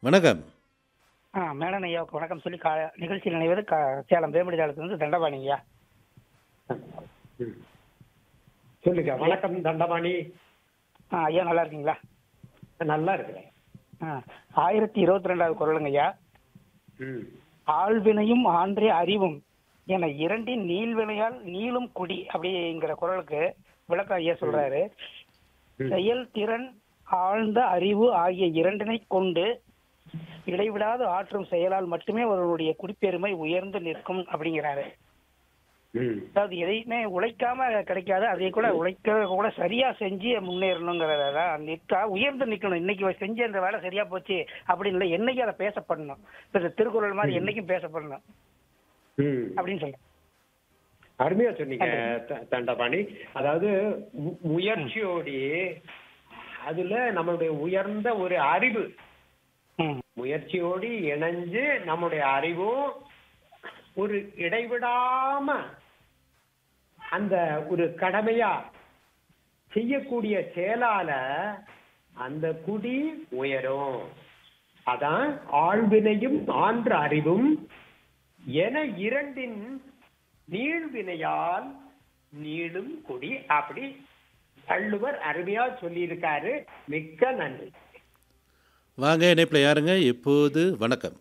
வணக்கம் ஆ மேடம் ஐயாவுக்கு வணக்கம் சொல்லி கா நிகழ்ச்சியில் நினைவது கா சேலம் வேம்படி தாளத்துலேருந்து தண்டபாணிங்கய்யா ம். சொல்லுங்க வணக்கம் தண்டபாணி ஆ ஐயா நல்லா இருக்கீங்களா நல்லா இருக்கிறேன் ஆ ஆயிரத்தி இருபத்தி ரெண்டாவது குரலுங்க ஐயா ம் ஆழ்வினையும் ஆன்றே அறிவும் என இரண்டின் நீள்வினையால் நீளும் குடி அப்படிங்கிற குரலுக்கு விளக்கம் ஐயா சொல்றாரு ம். செயல் திறன் ஆழ்ந்த அறிவு ஆகிய இரண்டினை கொண்டு இடைவிடாது ஆற்றும் செயலால் மட்டுமே ஒருவனுடைய குடிப்பெருமை உயர்ந்து நிற்கும் அப்படிங்கிறாரு ம் அதாவது எதையுமே உழைக்காம கிடைக்காது அதை கூட உழைக்க கூட சரியா செஞ்சு முன்னேறணுங்கிறத நிற்கா உயர்ந்து நிக்கணும் இன்னைக்கு செஞ்ச இந்த வேலை சரியா போச்சு அப்படின்னு இல்லை என்னைக்கு அதை பேசப்படணும் இப்ப இந்த திருக்குறள் மாதிரி என்னைக்கும் பேசப்படணும் ம் அப்படின்னு சொல்றேன் அருமையா சொன்னீங்க த- தண்டபாணி அதாவது மு- முயற்சியோடு அதுல நம்மளுடைய உயர்ந்த ஒரு அறிவு ம் முயற்சியோடு இணைஞ்சு நம்முடைய அறிவும் ஒரு இடைவிடாம அந்த ஒரு கடமையா செய்யக்கூடிய செயலால அந்த குடி உயரும் அதான் ஆழ்வினையும் ஆன்ற அறிவும் என இரண்டின் நீள்வினையால் நீளும் குடி அப்படி வள்ளுவர் அருமையா சொல்லியிருக்காரு மிக்க நன்றி வாங்க இணைப்பில் யாருங்க இப்போது வணக்கம்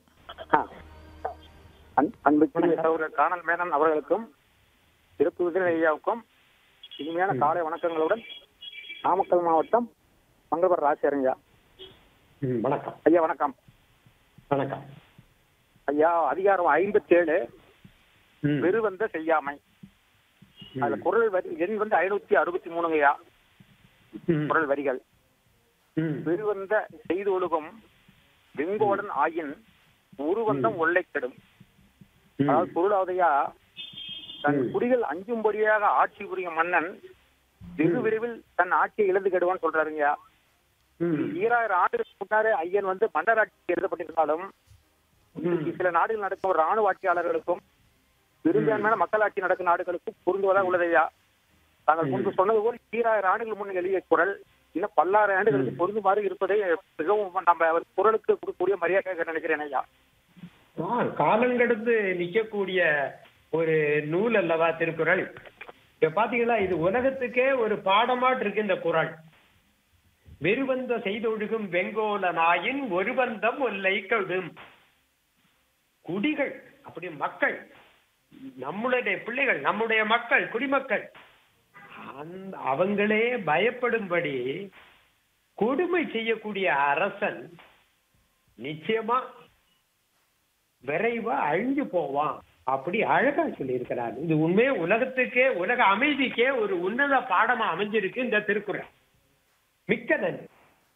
அன்- அன்புக்குரிய சகோதரர் காணல் மேனன் அவர்களுக்கும் திருப்பு விஜய் ஐயாவுக்கும் இனிமையான காலை வணக்கங்களுடன் நாமக்கல் மாவட்டம் மங்களபுரம் ராசியரங்க ஐயா ம், வணக்கம் ஐயா வணக்கம் வணக்கம் ஐயா அதிகாரம் ஐம்பத்தி ஏழு ம், பெருவந்த செய்யாமை அதுல ம், குரல் வரி எண் வந்து ஐநூத்தி அறுபத்தி மூணுங்க ஐயா ம், குரல் வரிகள் ம், பெருவந்த செய்து ஒழுகும் வெங்கோடன் ஆயின் உருவந்தம் ஒல்லை கெடும் ம், அதாவது பொருளாவதையா தன் ம். குடிகள் அஞ்சும்படியாக ஆட்சி புரியும் மன்னன் வெகு விரைவில் தன் ஆட்சியை இழந்து கெடுவான்னு சொல்றாருங்க ம், ஈராயிரம் ஆண்டுகளுக்கு முன்னாலே ஐயன் வந்து மன்னராட்சி எழுதப்பட்டிருந்தாலும் இன்றைக்கு சில நாடுகள் நடக்கும் ராணுவ ஆட்சியாளர்களுக்கும் பெரும்பான்மையான மக்களாட்சி நடக்கும் நாடுகளுக்கும் பொருந்துவதாக உள்ளதையா தாங்கள் முன்பு சொன்னது போல் ஈராயிரம் ஆண்டுகள் முன் எழுதிய குரல் இன்னும் பல்லாயிரம் ஆண்டுகளுக்கு பொருந்துமாறு இருப்பதை மிகவும் நம்ம அவர் குரலுக்கு கொடுக்கக்கூடிய மரியாதையாக நினைக்கிறேன் ஐயா ஆ, காலங்கெடுத்து நிக்கக்கூடிய ஒரு நூல் அல்லவா திருக்குறள் இப்ப பாத்தீங்களா இது உலகத்துக்கே ஒரு பாடமாட்டு இருக்கு இந்த குறள் வெறுவந்த செய்தொழுகும் வெங்கோல நாயின் ஒருவந்தம் ஒல்லை கழும் குடிகள் அப்படி மக்கள் நம்மளுடைய பிள்ளைகள் நம்முடைய மக்கள் குடிமக்கள் அந்த அவங்களே பயப்படும்படி கொடுமை செய்யக்கூடிய அரசன் நிச்சயமா விரைவா அழிஞ்சு போவான் அப்படி அழகா சொல்லியிருக்கிறார் இது உண்மையே உலகத்துக்கே உலக அமைதிக்கே ஒரு உன்னத பாடமா அமைஞ்சிருக்கு இந்த திருக்குறள் மிக்க நன்றி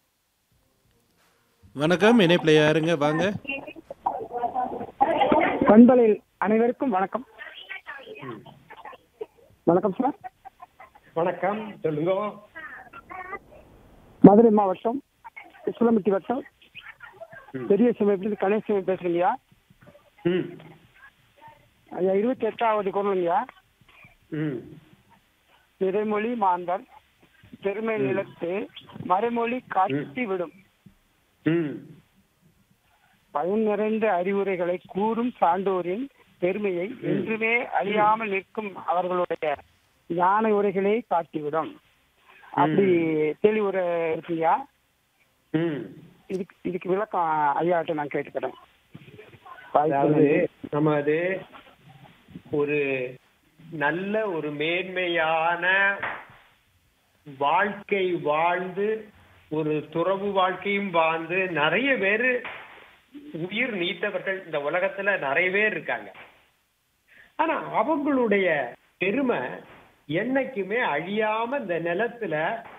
வணக்கம் இணைப்பில் யாருங்க வாங்க பண்பலையில் அனைவருக்கும் வணக்கம் வணக்கம் சார் வணக்கம் சொல்லுங்க மதுரை மாவட்டம் சுலமிட்டி வட்டம் ம். பெரிய சமயத்திலிருந்து கணேசன் பேசுறீங்கய்யா ம், ஐயா இருபத்தி எட்டாவது குரலுங்கய்யா ம், நிறைமொழி மாந்தர் பெருமை நிலத்து மறைமொழி காட்டி விடும் ம், பயன் நிறைந்த அறிவுரைகளை கூறும் சான்றோரின் பெருமையை என்றுமே அழியாமல் நிற்கும் அவர்களுடைய ஞான உரைகளை காட்டிவிடும் அப்படி தெளிவுரை இருக்குங்கய்யா ம். இதுக்கு இதுக்கு விளக்கம் ஐயாட்ட நான் கேட்டுக்கிறேன் அதாவது நம்ம அது ஒரு நல்ல ஒரு மேன்மையான வாழ்க்கை வாழ்ந்து ஒரு துறவு வாழ்க்கையும் வாழ்ந்து நிறைய பேரு உயிர் நீத்தவர்கள் இந்த உலகத்துல நிறைய பேர் இருக்காங்க ஆனா அவங்களுடைய பெருமை என்னைக்குமே அழியாம இந்த நிலத்துல